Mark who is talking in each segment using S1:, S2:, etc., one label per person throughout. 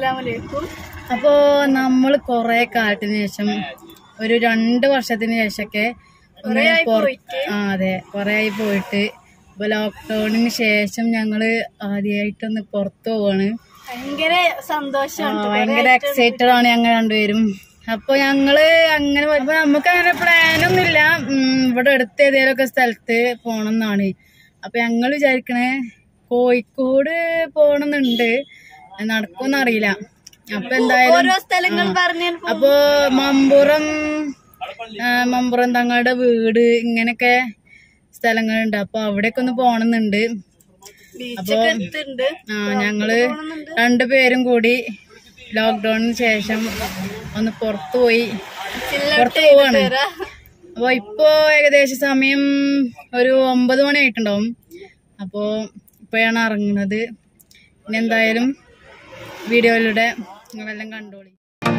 S1: അസ്സലാമലൈക്കും
S2: അപ്പോ നമ്മൾ കൊറേ കാലത്തിന് ശേഷം ഒരു രണ്ട് വർഷത്തിന് ശേഷമൊക്കെ ഒന്ന്
S1: കുറേയായി
S2: പുറ-
S1: പോയിട്ട്.
S2: ആ അതെ കൊറേ ആയി പോയിട്ട് ഇപ്പൊ ലോക്ക്ഡൌണിന് ശേഷം ഞങ്ങള് ആദ്യമായിട്ടൊന്ന് പുറത്തു പോവാണ്
S1: ഭയങ്കര
S2: ആ,
S1: സന്തോഷമാണ്
S2: ഭയങ്കര എക്സൈറ്റഡ് ആണ് ഞങ്ങൾ രണ്ടുപേരും അപ്പൊ ഞങ്ങള് അങ്ങനെ അപ്പൊ നമുക്ക് അങ്ങനെ പ്ലാനൊന്നുമില്ല ഉം, ഇവിടെ അടുത്ത് ഏതെങ്കിലുമൊക്കെ സ്ഥലത്ത് പോണം എന്നാണ് അപ്പൊ ഞങ്ങൾ വിചാരിക്കണേ കോഴിക്കോട് പോണെന്നുണ്ട് നടക്കുമെന്ന് അറിയില്ല അപ്പൊ എന്തായാലും
S1: ഓരോ സ്ഥലങ്ങൾ പറഞ്ഞു
S2: അപ്പൊ മമ്പുറം ആ, മമ്പുറം തങ്ങളുടെ വീട് ഇങ്ങനെയൊക്കെ സ്ഥലങ്ങളുണ്ട് അപ്പൊ അവിടെയൊക്കെ ഒന്ന് പോണെന്നുണ്ട്
S1: ബീച്ചൊക്കെ എടുത്തുണ്ട്
S2: ആ ഞങ്ങള് രണ്ടുപേരും കൂടി ലോക്ക്ഡൌണിന് ശേഷം ഒന്ന് പുറത്തു പോയി പുറത്തു പോവാണ് അപ്പൊ ഇപ്പോ ഏകദേശം സമയം ഒരു ഒമ്പത് മണി ആയിട്ടുണ്ടാവും അപ്പോ ഇപ്പോഴാണ് ഇറങ്ങുന്നത് ഇനി എന്തായാലും വീഡിയോയിലൂടെ നിങ്ങളെല്ലാം കണ്ടോളി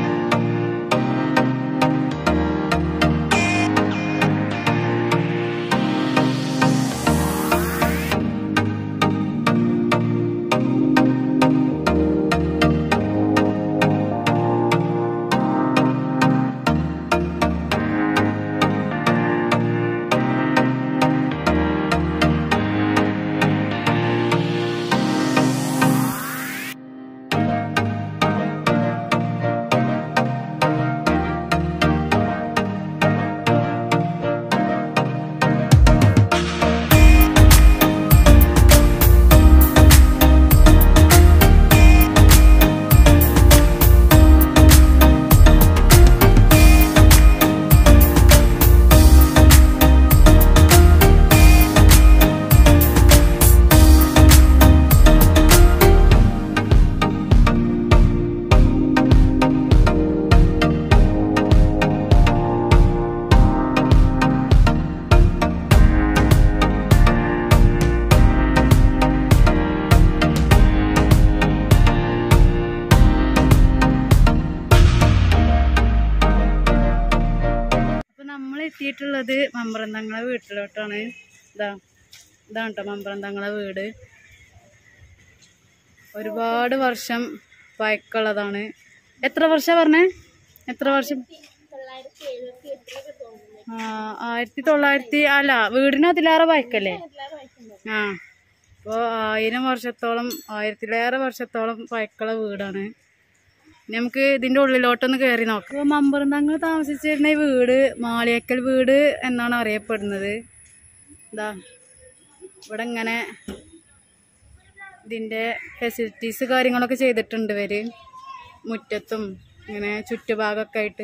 S2: അപ്പൊ നമ്മൾ എത്തിയിട്ടുള്ളത് മമ്പറന്തങ്ങളെ വീട്ടിലോട്ടാണ് ഇതാ ഇതാണ് കേട്ടോ മമ്പറന്തങ്ങളെ വീട് ഒരുപാട് വർഷം പഴക്കമുള്ളതാണ് എത്ര വർഷം പറഞ്ഞേ എത്ര വർഷം ആ ആയിരത്തി തൊള്ളായിരത്തി അല്ല വീടിന് അതിലേറെ പഴക്കല്ലേ ആ അപ്പോൾ ആയിരം വർഷത്തോളം ആയിരത്തിലേറെ വർഷത്തോളം പഴക്കമുള്ള വീടാണ് ഇനി നമുക്ക് ഇതിന്റെ ഉള്ളിലോട്ടൊന്ന് കയറി നോക്കാം അപ്പോൾ മമ്പറന്തങ്ങൾ താമസിച്ചിരുന്ന ഈ വീട് മാളിയക്കൽ വീട് എന്നാണ് അറിയപ്പെടുന്നത് ഇതാ ഇവിടെ ഇങ്ങനെ ഇതിന്റെ ഫെസിലിറ്റീസ് കാര്യങ്ങളൊക്കെ ചെയ്തിട്ടുണ്ട് ഇവര് മുറ്റത്തും ഇങ്ങനെ ചുറ്റുഭാഗമൊക്കെ ആയിട്ട്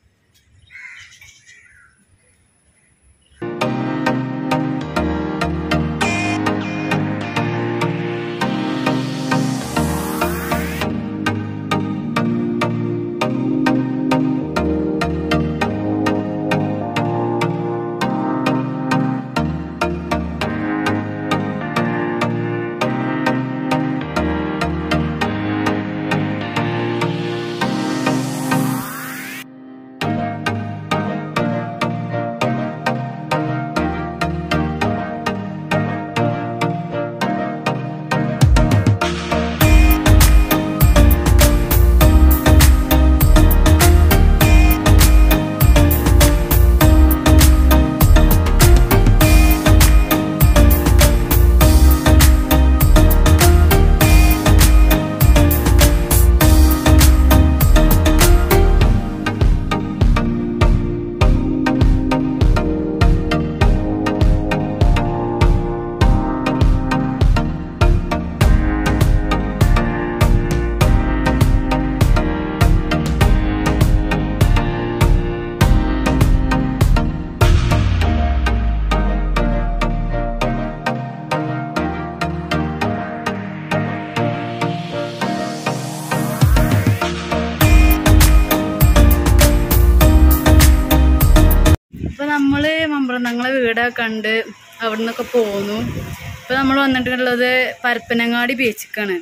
S2: ഇപ്പൊ നമ്മള് മമ്പറന്നങ്ങളെ വീടൊക്കെ കണ്ട് അവിടെ നിന്നൊക്കെ പോന്നു ഇപ്പൊ നമ്മൾ വന്നിട്ടുള്ളത് പരപ്പനങ്ങാടി ബീച്ചിക്കാണ്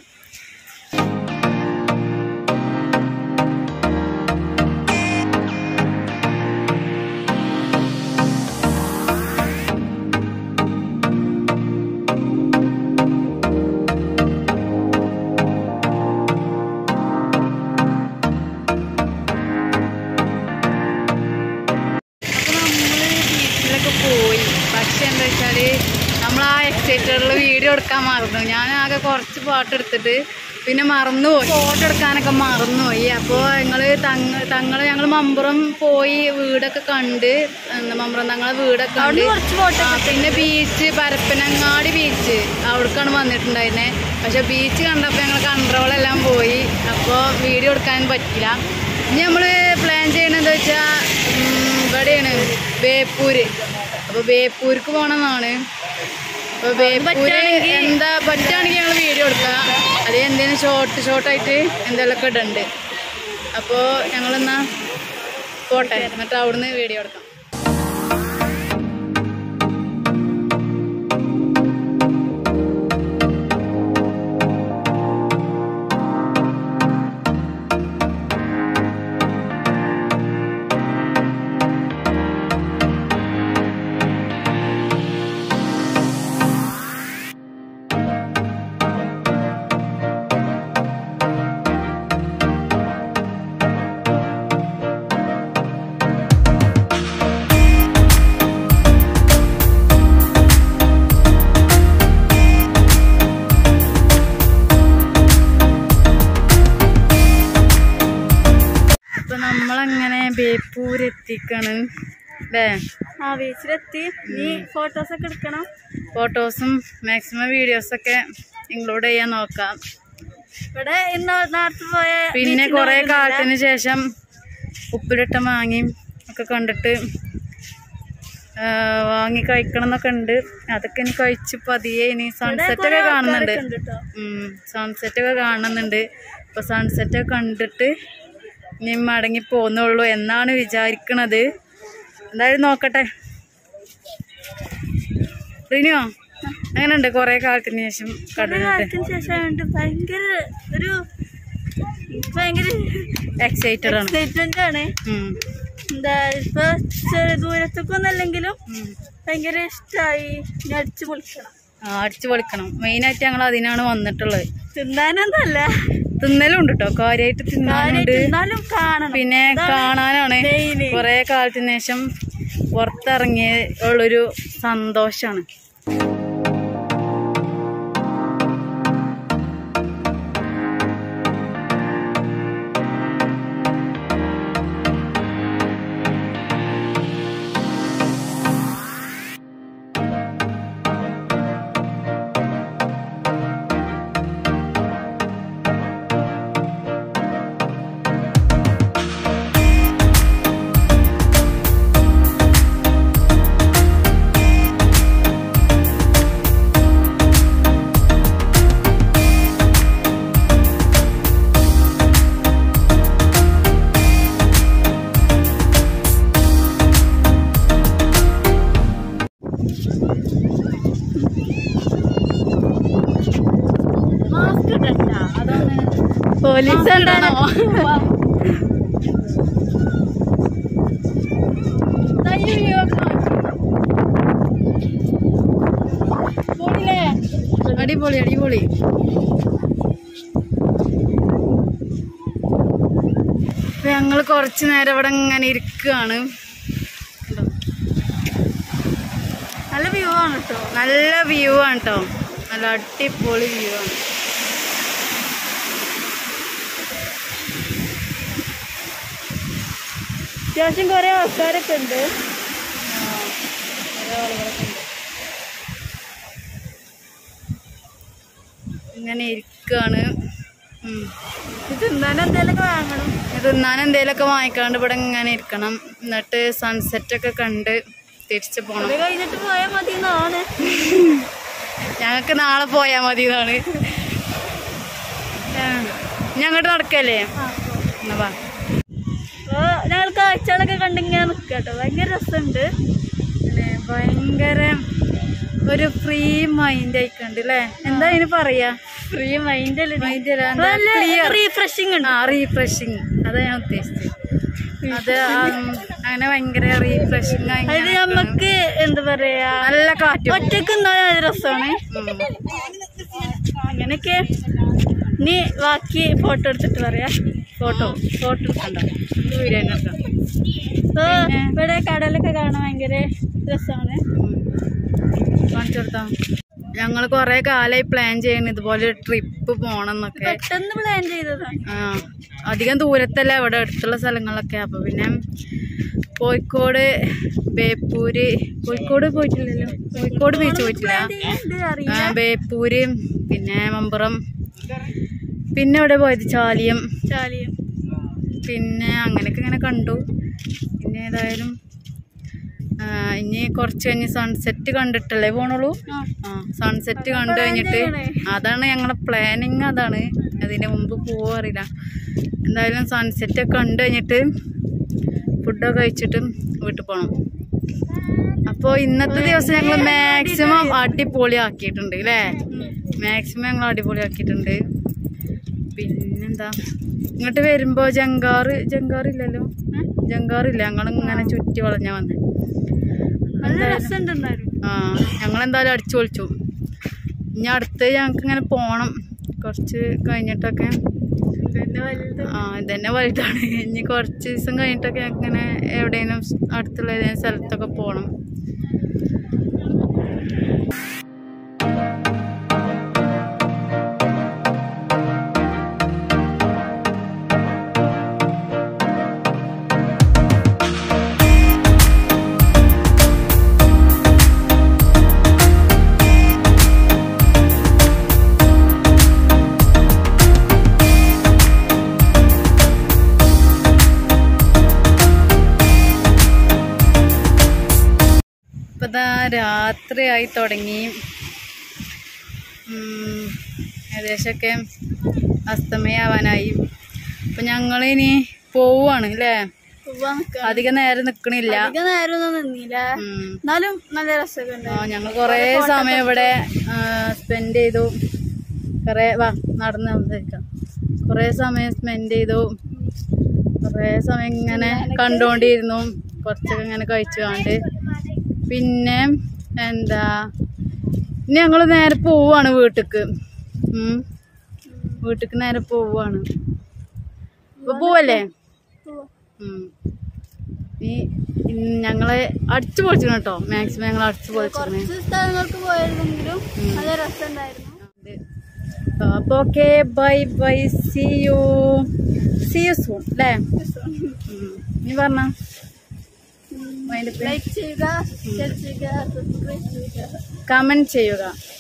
S2: മറന്നു ഞാൻ ആകെ കുറച്ച് ഫോട്ടോ എടുത്തിട്ട് പിന്നെ മറന്നുപോയി ഫോട്ടോ എടുക്കാനൊക്കെ മറന്നുപോയി അപ്പോൾ ഞങ്ങൾ തങ്ങ തങ്ങൾ ഞങ്ങൾ മമ്പുറം പോയി വീടൊക്കെ കണ്ട് എന്താ മമ്പുറം തങ്ങളെ വീടൊക്കെ കണ്ട്
S1: കുറച്ച് ഫോട്ടോ
S2: ആ, പിന്നെ ബീച്ച് പരപ്പനങ്ങാടി ബീച്ച് അവിടേക്കാണ് വന്നിട്ടുണ്ടായിരുന്നെ പക്ഷെ ബീച്ച് കണ്ടപ്പോൾ ഞങ്ങൾ കൺട്രോൾ എല്ലാം പോയി അപ്പോൾ വീഡിയോ എടുക്കാൻ പറ്റില്ല ഇനി നമ്മൾ പ്ലാൻ ചെയ്യണത് വെച്ചാൽ ഇവിടെയാണ് ബേപ്പൂര് അപ്പോൾ ബേപ്പൂർക്ക് പോകണമെന്നാണ് അപ്പോൾ ബേപ്പൂര് എന്താ പറ്റുകയാണെങ്കിൽ ഞങ്ങൾ വീഡിയോ എടുക്കാം അത് എന്തെങ്കിലും ഷോർട്ട് ഷോർട്ടായിട്ട് എന്തെങ്കിലുമൊക്കെ ഇടുന്നുണ്ട് അപ്പോൾ ഞങ്ങളെന്നാ പോട്ടെ എന്നിട്ട് അവിടുന്ന് വീഡിയോ എടുക്കാം അപ്പൊ നമ്മളങ്ങനെ ബേപ്പൂർ എത്തിക്കാണ് അല്ലേ
S1: ആ ബീച്ചിലെത്തി നീ ഫോട്ടോസ് ഒക്കെ എടുക്കണം
S2: ഫോട്ടോസും മാക്സിമം വീഡിയോസൊക്കെ ഇൻക്ലൂഡ് ചെയ്യാൻ നോക്കാം
S1: ഇവിടെ ഇന്ന് നേരത്തെ പോയ
S2: പിന്നെ കുറെ കാലത്തിന് ശേഷം ഉപ്പിലിട്ട മാങ്ങയും ഒക്കെ കണ്ടിട്ട് ആ, വാങ്ങി കഴിക്കണം എന്നൊക്കെ ഉണ്ട് അതൊക്കെ ഇനി കഴിച്ച് പതിയെ ഇനി സൺസെറ്റ് ഒക്കെ കാണുന്നുണ്ട്
S1: കേട്ടോ
S2: സൺസെറ്റ് ഒക്കെ കാണുന്നുണ്ട് അപ്പൊ സൺസെറ്റ് ഒക്കെ കണ്ടിട്ട് ഇനി മടങ്ങി പോന്നുള്ളൂ എന്നാണ് വിചാരിക്കണത് എന്തായാലും നോക്കട്ടെ റിനിയോ അങ്ങനെയുണ്ട് കുറെ കാലത്തിന് ശേഷം കണ്ടിട്ട്
S1: കാലത്തിന് ശേഷം ഭയങ്കര ഒരു ഭയങ്കര
S2: എക്സൈറ്റഡ് ആണ്
S1: എക്സൈറ്റ്മെന്റ് ആണ്
S2: ഉം.
S1: എന്താ ഇപ്പൊ ചെറിയ ദൂരത്തേക്കൊന്നും അല്ലെങ്കിലും
S2: ഉം.
S1: ഭയങ്കര ഇഷ്ടമായി ഇനി അടിച്ചു പൊളിക്കണം
S2: ആ അടിച്ചു പൊളിക്കണം മെയിനായിട്ട് ഞങ്ങൾ അതിനാണ് വന്നിട്ടുള്ളത്
S1: തിന്നാനൊന്നല്ല
S2: തിന്നലും ഉണ്ട് കേട്ടോ കാര്യമായിട്ട് തിന്നാനുണ്ട്
S1: തിന്നാലും കാണണം
S2: പിന്നെ കാണാനാണ്
S1: മെയിൻ
S2: കുറെ കാലത്തിന് ശേഷം പുറത്തിറങ്ങിയ ഉള്ളൊരു സന്തോഷാണ്
S1: മാസ്ക് ഇടണ്ട
S2: അതാണ്
S1: പോലീസ് എന്താണോ
S2: അടിപൊളി അടിപൊളി അപ്പൊ ഞങ്ങള് കുറച്ചു നേരം ഇവിടെ ഇങ്ങനെ ഇരിക്കുകയാണ്
S1: നല്ല വ്യൂ ആണ് കേട്ടോ
S2: നല്ല വ്യൂ ആണ് കേട്ടോ നല്ല അടിപൊളി വ്യൂ ആണ്
S1: അത്യാവശ്യം കുറെ ആൾക്കാരൊക്കെ ഉണ്ട്
S2: ഇങ്ങനെ ഇരിക്കുകയാണ് ഉം.
S1: ഇത് തിന്നാൻ എന്തെങ്കിലുമൊക്കെ വാങ്ങണം
S2: തിന്നാൻ എന്തേലൊക്കെ വാങ്ങിക്കാണ്ട് ഇവിടെ ഇങ്ങനെ ഇരിക്കണം എന്നിട്ട് സൺസെറ്റ് ഒക്കെ കണ്ട് തിരിച്ചു പോണം
S1: അത് കഴിഞ്ഞിട്ട് പോയാൽ മതി എന്നാണ്
S2: ഞങ്ങൾക്ക് നാളെ പോയാൽ മതി എന്നാണ് ഞങ്ങോട്ട് നടക്കല്ലേ എന്നാ വാ
S1: അപ്പോൾ ഞങ്ങൾ കാഴ്ചകളൊക്കെ കണ്ടിങ്ങനെ നിൽക്കുക കേട്ടോ ഭയങ്കര രസമുണ്ട്
S2: പിന്നെ ഭയങ്കര ഒരു ഫ്രീ മൈൻഡ് ആയിക്കണ്ട് അല്ലേ എന്താ ഇതിന് പറയാ
S1: ഫ്രീ മൈൻഡ് അല്ലേ
S2: മൈൻഡ്
S1: നല്ല റീഫ്രഷിങ് ഉണ്ട്
S2: ആ റീഫ്രഷിങ് അതാ ഞാൻ ഉദ്ദേശിച്ചത് അത് ഉം, അങ്ങനെ ഭയങ്കര റീഫ്രഷിങ് ആയി
S1: അത് നമുക്ക് എന്താ പറയാ
S2: നല്ല കാറ്റും
S1: ഒറ്റക്ക് നിന്നാൽ നല്ല രസമാണ്
S2: ഉം.
S1: അങ്ങനെയൊക്കെ ഇനി ബാക്കി ഫോട്ടോ എടുത്തിട്ട് പറയാം
S2: ഫോട്ടോ ഫോട്ടോ എടുക്കണ്ട നമുക്ക് വീഡിയോ തന്നെ എടുക്കാം
S1: അപ്പോൾ ഇവിടെ കടലൊക്കെ കാണാൻ ഭയങ്കര രസമാണ്
S2: ഉം. കാണിച്ചു കൊടുത്താ ഞങ്ങൾ കുറെ കാലമായി പ്ലാൻ ചെയ്യണം ഇതുപോലെ ട്രിപ്പ് പോണം എന്നൊക്കെ
S1: പെട്ടെന്ന് പ്ലാൻ ചെയ്തതാണ്
S2: ആ അധികം ദൂരത്തല്ല ഇവിടെ അടുത്തുള്ള സ്ഥലങ്ങളൊക്കെ അപ്പൊ പിന്നെ കോഴിക്കോട് ബേപ്പൂര് കോഴിക്കോട് പോയിട്ടില്ലല്ലോ കോഴിക്കോട് ബീച്ച് പോയിട്ടില്ല
S1: ഇത്
S2: ആ,
S1: അറിയില്ല
S2: ബേപ്പൂര് പിന്നെ മമ്പുറം പിന്നെ ഇവിടെ പോയത് ചാലിയം
S1: ചാലിയം
S2: പിന്നെ അങ്ങനെയൊക്കെ ഇങ്ങനെ കണ്ടു പിന്നെ ഏതായാലും ആ, ഇനി കുറച്ച് കഴിഞ്ഞ് സൺസെറ്റ് കണ്ടിട്ടല്ലേ പോണുള്ളൂ
S1: ആ.
S2: ആ സൺസെറ്റ് കണ്ടു കഴിഞ്ഞിട്ട് അതാണ് ഞങ്ങളുടെ പ്ലാനിങ് അതാണ് അതിന് മുമ്പ് പോവോ അറിയില്ല എന്തായാലും സൺസെറ്റ് ഒക്കെ കണ്ടു കഴിഞ്ഞിട്ട് ഫുഡൊക്കെ കഴിച്ചിട്ട് വീട്ടിൽ പോകണം അപ്പോൾ ഇന്നത്തെ ദിവസം ഞങ്ങൾ മാക്സിമം അടിപൊളി ആക്കിയിട്ടുണ്ട് അല്ലേ മാക്സിമം ഞങ്ങൾ അടിപൊളി ആക്കിയിട്ടുണ്ട് പിന്നെന്താ ഇങ്ങോട്ട് വരുമ്പോൾ ജങ്കാറ് ജങ്കാറില്ലല്ലോ ജങ്കാറില്ല ഞങ്ങളിങ്ങനെ ചുറ്റി വളഞ്ഞാ വന്നേ
S1: നല്ല രസമുണ്ടെന്നായിരുന്നു
S2: ആ ഞങ്ങളെന്തായാലും അടിച്ചു പൊളിച്ചു ഇനി അടുത്ത് ഞങ്ങൾക്ക് ഇങ്ങനെ പോണം കുറച്ച് കഴിഞ്ഞിട്ടൊക്കെ
S1: ഇതെന്നെ വലുത്
S2: ആ ഇതന്നെ വലുതാണ് ഇനി കുറച്ച് ദിവസം കഴിഞ്ഞിട്ടൊക്കെ ഞങ്ങൾക്ക് ഇങ്ങനെ എവിടെയെങ്കിലും അടുത്തുള്ള ഏതെങ്കിലും സ്ഥലത്തൊക്കെ പോകണം ഇപ്പൊ ദാ രാത്രിയായി തുടങ്ങി ഉം, ഏകദേശമൊക്കെ അസ്തമയാവാനായി അപ്പൊ ഞങ്ങളിനി പോവാണ് അല്ലേ
S1: പോവാൻ നിക്കാം.
S2: അധികം നേരം നിക്കണില്ല
S1: അധികം നേരം ഒന്നും നിന്നില്ല
S2: ഉം.
S1: എന്നാലും നല്ല രസമൊക്കെ ഉണ്ട്
S2: ആ ഞങ്ങൾ കുറേ സമയം ഇവിടെ സ്പെൻഡ് ചെയ്തു കുറേ വാ നടന്ന് സംസാരിക്കാം കുറേ സമയം സ്പെൻഡ് ചെയ്തു കുറേ സമയം ഇങ്ങനെ കണ്ടുകൊണ്ടിരുന്നു കുറച്ചൊക്കെ ഇങ്ങനെ കഴിച്ചു കാണ്ട് പിന്നെ എന്താ ഇനി ഞങ്ങൾ നേരെ പോവാണ് വീട്ടിക്ക് ഉം. വീട്ടിക്ക് നേരെ പോവാണ് ഇപ്പൊ പോവല്ലേ
S1: പോവാം.
S2: ഉം. ഈ ഇന്ന് ഞങ്ങളെ അടിച്ചു പൊളിച്ചിരുന്നു കേട്ടോ മാക്സിമം ഞങ്ങൾ അടിച്ചു പൊളിച്ചിരുന്നു
S1: കുറച്ച് സ്ഥലങ്ങൾക്ക് പോയിരുന്നെങ്കിലും നല്ല രസമുണ്ടായിരുന്നു
S2: അപ്പൊ okay bye bye see you see you soon അല്ലേ നീ പറഞ്ഞ
S1: ലൈക്ക് ചെയ്യുക ഷെയർ ചെയ്യുക സബ്സ്ക്രൈബ് ചെയ്യുക
S2: കമന്റ് ചെയ്യുക